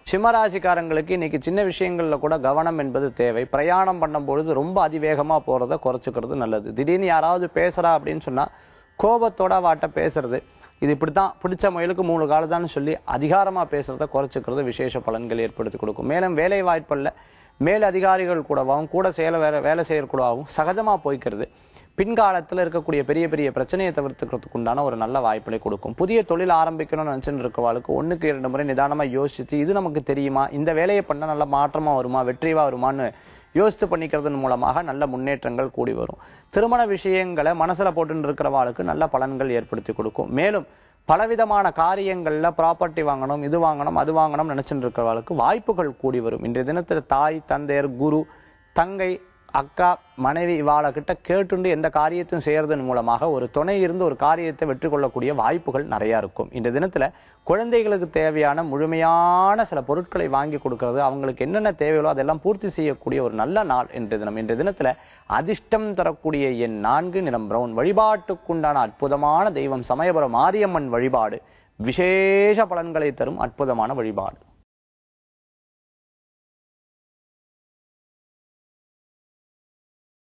சிம்மராசிக்காரங்களுக்கு இன்னைக்கு சின்ன விஷயங்கள்ல கூட கவனம் என்பது தேவை பிரயாணம் பண்ணும்பொழுது ரொம்ப அதிவேகமா போறதை குறைச்சிக்கிறது நல்லது திடீர்னு யாராவது பேசுறா அப்படின்னு சொன்னா கோபத்தோட வாட்ட பேசுறது இது இப்படித்தான் பிடிச்ச முயலுக்கு மூணு காலதான்னு சொல்லி அதிகாரமா பேசுறத குறைச்சிக்கிறது விசேஷ பலன்கள் ஏற்படுத்தி கொடுக்கும் மேலும் வேலை வாய்ப்புல மேல் அதிகாரிகள் கூடவாகவும் கூட செயல வேலை வேலை செய்யறக்கூடவும் சகஜமா போய்க்கிறது பின்காலத்துல இருக்கக்கூடிய பெரிய பெரிய பிரச்சனையை தவிர்த்துக்கிறதுக்கு உண்டான ஒரு நல்ல வாய்ப்பினை கொடுக்கும் புதிய தொழில் ஆரம்பிக்கணும்னு நினைச்சுட்டு இருக்கவாளுக்கு ஒண்ணுக்கு இரண்டு முறை நிதானமா யோசிச்சு இது நமக்கு தெரியுமா இந்த வேலையை பண்ணா நல்ல மாற்றமா வருமா வெற்றிவா வருமான்னு யோசித்து பண்ணிக்கிறதன் மூலமாக நல்ல முன்னேற்றங்கள் கூடி வரும் திருமண விஷயங்களை மனசுல போட்டு இருக்கிறவாளுக்கு நல்ல பலன்கள் ஏற்படுத்தி கொடுக்கும் மேலும் பலவிதமான காரியங்கள்ல ப்ராப்பர்ட்டி வாங்கணும் இது வாங்கணும் அது வாங்கணும் நினைச்சுட்டு இருக்கிறவர்களுக்கு வாய்ப்புகள் கூடி வரும் இன்றைய தினத்துல தாய் தந்தையர் குரு தங்கை அக்கா மனைவி இவாளை கிட்ட கேட்டுண்டு எந்த காரியத்தையும் செய்யறதன் மூலமாக ஒரு துணை இருந்து ஒரு காரியத்தை வெற்றி கொள்ளக்கூடிய வாய்ப்புகள் நிறைய இருக்கும் இந்த தினத்துல குழந்தைகளுக்கு தேவையான முழுமையான சில பொருட்களை வாங்கி கொடுக்கறது அவங்களுக்கு என்னென்ன தேவைகளோ அதெல்லாம் பூர்த்தி செய்யக்கூடிய ஒரு நல்ல நாள் இன்றைய தினம் இன்றைய தினத்துல அதிர்ஷ்டம் தரக்கூடிய என் நான்கு நிறம் பிரவுன் வழிபாட்டுக்குண்டான அற்புதமான தெய்வம் சமயபுரம் மாரியம்மன் வழிபாடு விசேஷ பலன்களை தரும் அற்புதமான வழிபாடு